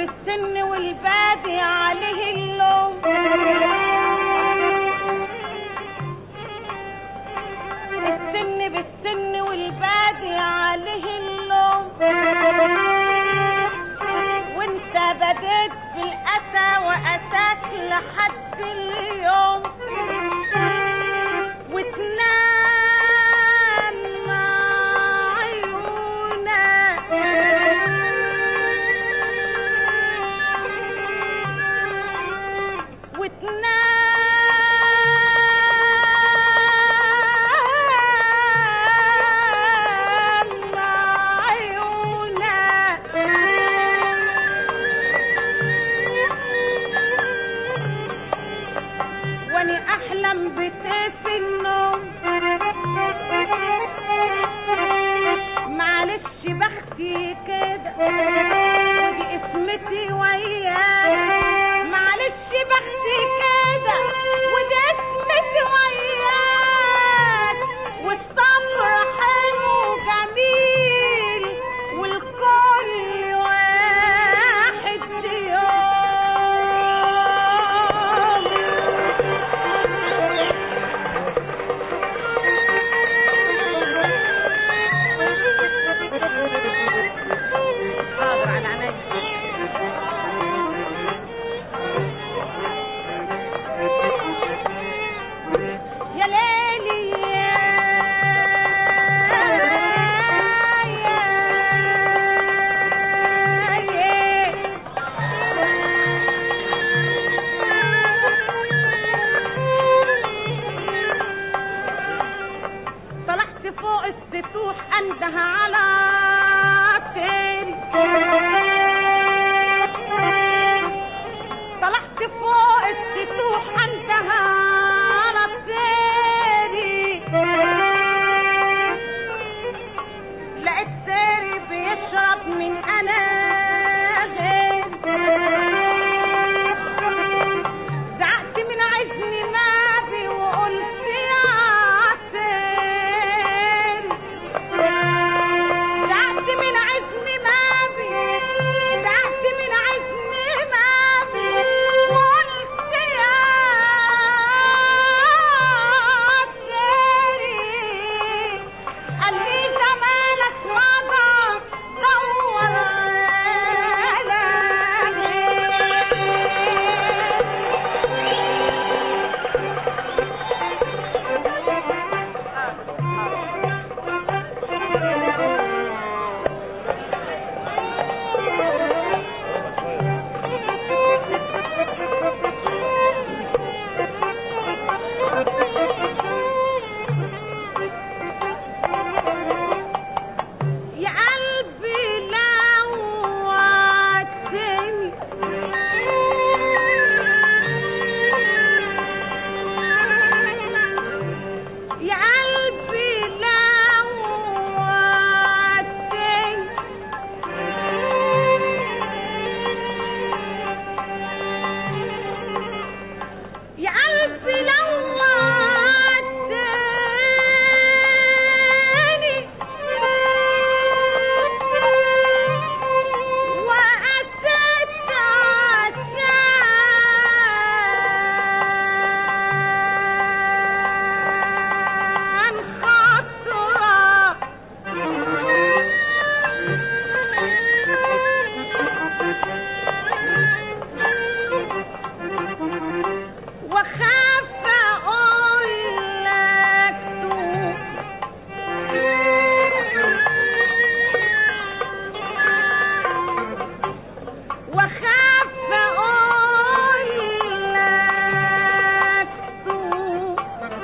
بالسن والبادي عليه اللوم السن بالسن والبادي عليه اللوم وانت بديت بالأسى وأساك لحد اليوم وتنام مع عيونك وتنام مع عيونك واني احلم بطيف النوم معلش بختي كده ودي اسمتي وياك معلش بختي كده ودي اسمتي وياك والصبر حلو جميل والكل واحد حاضر على عينيا يا ليلي يا طلعت فوق السطوح انده على تاني طلعت فوق السطوح انده على تاني لقيت ساري بيشرب من اناغي زعقت من عزني نابي وقلت يا عسيري زعقت من عزني مابي زعقت من عزني مابي وقلت يا عسيري قال لي زمانك مضى دور على يا قلبي لو وعدتني يا قلبي لو وعدتني يا قلبي لو وعدتني وأتيت عشان خاطرك وخاف اقول لك توب وخاف اقول لك توب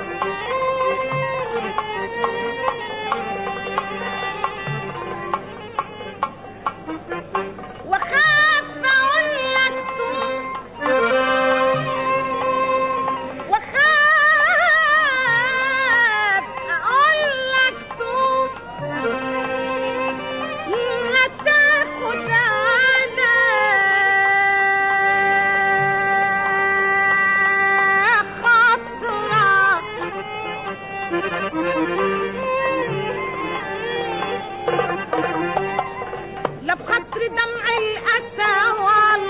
وخاف اقول لك توب وخاف اقول لك توب لا تاخد على خاطرك لا بخاطر دمع الأسى ولا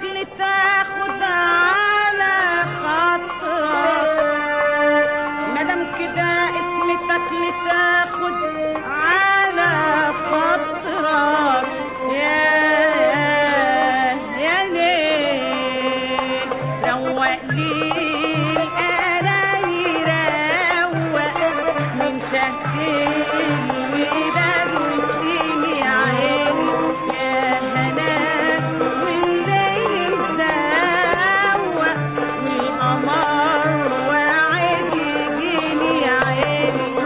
اللي تاخد على خاطرك مادام كده اسمتك اللي تاخد على خاطرك يا يا ليل روق لي القراي روق من شهدين الوداد واديني عيني يا هناك من ليل سوا والقمر واعد يجيني عيني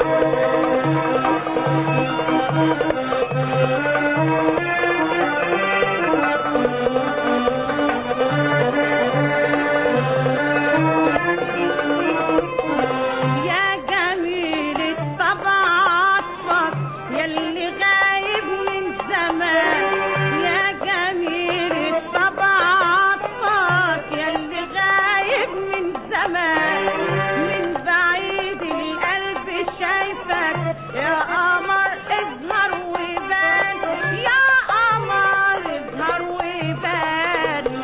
يا جميل الطبع عطفك ياللي غايب من زمان يا جميل الطبع عطفك ياللي غايب من زمان من بعيد القلب شايفك يا قمر اظهر وبان يا قمر اظهر وبان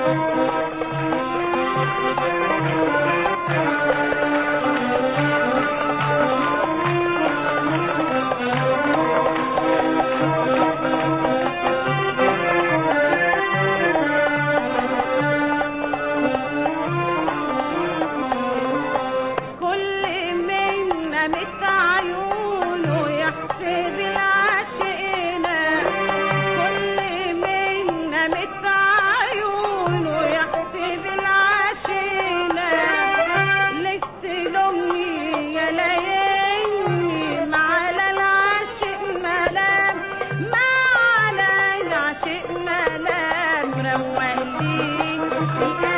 كل من نامت عيونه يحسب العاشقنا كل من نامت عيونه يحسب العاشقنا لسه لأمي يا ليالي ما على العاشق ملام ما على العاشق ملام روق لي